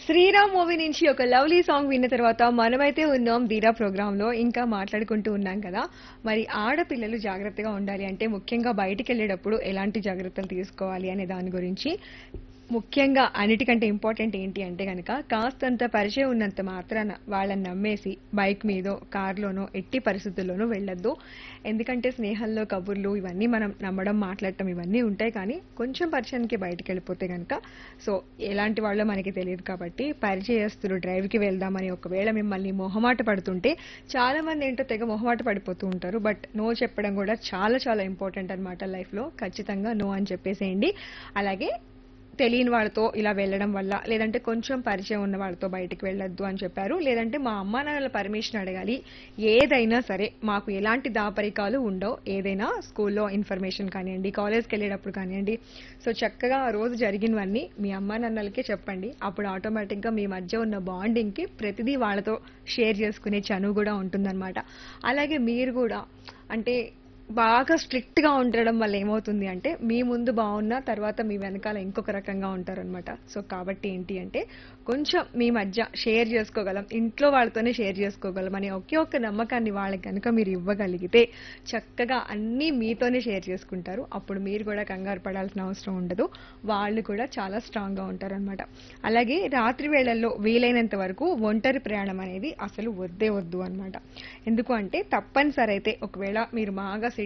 Sriram movie నుంచి ఒక lovely song విన్న తర్వాత మనమైతే ఉన్నాం ధీరా ప్రోగ్రామ్ లో ఇంకా మాట్లాడుకుంటూ ఉన్నాం కదా మరి ఆడపిల్లలు జాగ్రత్తగా ఉండాలి అంటే ముఖ్యంగా బయటికి వెళ్ళేటప్పుడు ఎలాంటి జాగ్రత్తలు తీసుకోవాలి అనే దాని గురించి ముఖ్యంగా అన్నిటికంటే ఇంపార్టెంట్ ఏంటి అంటే కనుక కాస్తంత పరిచయం ఉన్నంత మాత్రాన వాళ్ళని నమ్మేసి బైక్ మీదో కార్లోనో ఎట్టి పరిస్థితుల్లోనూ వెళ్ళొద్దు ఎందుకంటే స్నేహంలో కబుర్లు ఇవన్నీ మనం నమ్మడం మాట్లాడటం ఇవన్నీ ఉంటాయి కానీ కొంచెం పరిచయానికి బయటికి వెళ్ళిపోతే కనుక సో ఎలాంటి వాళ్ళో మనకి తెలియదు కాబట్టి పరిచయస్తులు డ్రైవ్కి వెళ్దామని ఒకవేళ మిమ్మల్ని మొహమాట పడుతుంటే చాలా మంది ఏంటో తెగ మొహమాట పడిపోతూ ఉంటారు బట్ నో చెప్పడం కూడా చాలా చాలా ఇంపార్టెంట్ అనమాట లైఫ్లో ఖచ్చితంగా నో అని చెప్పేసేయండి అలాగే తెలియని వాళ్ళతో ఇలా వెళ్ళడం వల్ల లేదంటే కొంచెం పరిచయం ఉన్న వాళ్ళతో బయటికి వెళ్ళొద్దు అని చెప్పారు లేదంటే మా అమ్మా నాన్నల పర్మిషన్ అడగాలి ఏదైనా సరే మాకు ఎలాంటి దాపరికాలు ఉండవు ఏదైనా స్కూల్లో ఇన్ఫర్మేషన్ కానివ్వండి కాలేజ్కి వెళ్ళేటప్పుడు కానివ్వండి సో చక్కగా ఆ రోజు జరిగినవన్నీ మీ అమ్మా నాన్నలకే చెప్పండి అప్పుడు ఆటోమేటిక్గా మీ మధ్య ఉన్న బాండింగ్కి ప్రతిదీ వాళ్ళతో షేర్ చేసుకునే చనువు కూడా ఉంటుందన్నమాట అలాగే మీరు కూడా అంటే బాగా స్ట్రిక్ట్ గా ఉండడం వల్ల ఏమవుతుంది అంటే మీ ముందు బాగున్నా తర్వాత మీ వెనకాల ఇంకొక రకంగా ఉంటారనమాట సో కాబట్టి ఏంటి అంటే కొంచెం మీ మధ్య షేర్ చేసుకోగలం ఇంట్లో వాళ్ళతోనే షేర్ చేసుకోగలం అనే ఒకే ఒక్క నమ్మకాన్ని వాళ్ళకి కనుక మీరు ఇవ్వగలిగితే చక్కగా అన్నీ మీతోనే షేర్ చేసుకుంటారు అప్పుడు మీరు కూడా కంగారు పడాల్సిన అవసరం ఉండదు వాళ్ళు కూడా చాలా స్ట్రాంగ్ గా ఉంటారనమాట అలాగే రాత్రి వేళల్లో వీలైనంత వరకు ఒంటరి ప్రయాణం అనేది అసలు వద్దే వద్దు అనమాట ఎందుకు అంటే తప్పనిసరి అయితే ఒకవేళ మీరు బాగా